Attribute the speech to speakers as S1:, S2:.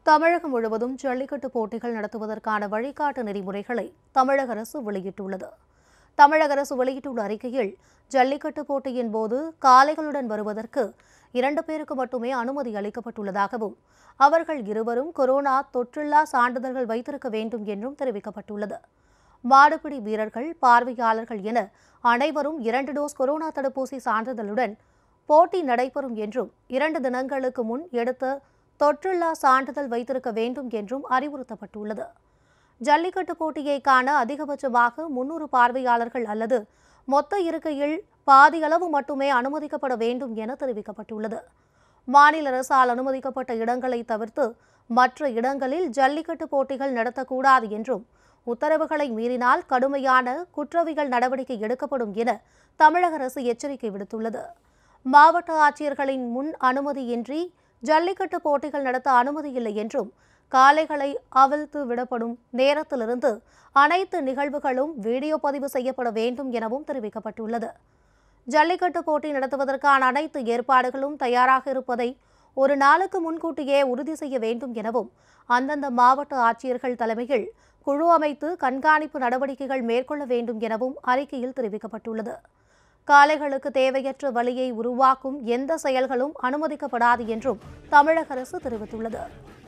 S1: தமிழகம் முழுவதும் ஜல்லிக்கட்டு போட்டிகள் நடத்துவதற்கான வழிகாட்டு நெறிமுறைகளை தமிழக அரசு வெளியிட்டுள்ளது தமிழக அரசு வெளியிட்டுள்ள அறிக்கையில் ஜல்லிக்கட்டு போட்டியின் போது காளைகளுடன் வருவதற்கு இரண்டு பேருக்கு மட்டுமே அனுமதி அளிக்கப்பட்டுள்ளதாகவும் அவர்கள் இருவரும் கொரோனா தொற்றில்லா சான்றிதழ்கள் வைத்திருக்க வேண்டும் என்றும் தெரிவிக்கப்பட்டுள்ளது மாடுபிடி வீரர்கள் பார்வையாளர்கள் என அனைவரும் இரண்டு டோஸ் கொரோனா தடுப்பூசி சான்றிதழுடன் போட்டி நடைபெறும் என்றும் இரண்டு தினங்களுக்கு முன் எடுத்த தொற்றில்லா சான்றிதழ் வைத்திருக்க வேண்டும் என்றும் அறிவுறுத்தப்பட்டுள்ளது ஜல்லிக்கட்டு போட்டியை காண அதிகபட்சமாக முன்னூறு பார்வையாளர்கள் அல்லது மொத்த இருக்கையில் பாதி அளவு மட்டுமே அனுமதிக்கப்பட வேண்டும் என தெரிவிக்கப்பட்டுள்ளது மாநில அரசால் அனுமதிக்கப்பட்ட இடங்களை தவிர்த்து மற்ற இடங்களில் ஜல்லிக்கட்டு போட்டிகள் நடத்தக்கூடாது என்றும் உத்தரவுகளை மீறினால் கடுமையான குற்றவியல் நடவடிக்கை எடுக்கப்படும் என தமிழக அரசு எச்சரிக்கை விடுத்துள்ளது மாவட்ட ஆட்சியர்களின் முன் அனுமதியின்றி ஜல்லிக்கட்டு போட்டிகள் நடத்த அனுமதியில்லை என்றும் காளைகளை அவிழ்த்து விடப்படும் நேரத்திலிருந்து அனைத்து நிகழ்வுகளும் வீடியோ பதிவு செய்யப்பட வேண்டும் எனவும் தெரிவிக்கப்பட்டுள்ளது ஜல்லிக்கட்டு போட்டி நடத்துவதற்கான அனைத்து ஏற்பாடுகளும் தயாராக இருப்பதை ஒரு நாளுக்கு முன்கூட்டியே உறுதி செய்ய வேண்டும் எனவும் அந்தந்த மாவட்ட ஆட்சியர்கள் தலைமையில் குழு அமைத்து கண்காணிப்பு நடவடிக்கைகள் மேற்கொள்ள வேண்டும் எனவும் அறிக்கையில் தெரிவிக்கப்பட்டுள்ளது காளைகளுக்கு தேவையற்ற வழியை உருவாக்கும் எந்த செயல்களும் அனுமதிக்கப்படாது என்றும் தமிழக அரசு தெரிவித்துள்ளது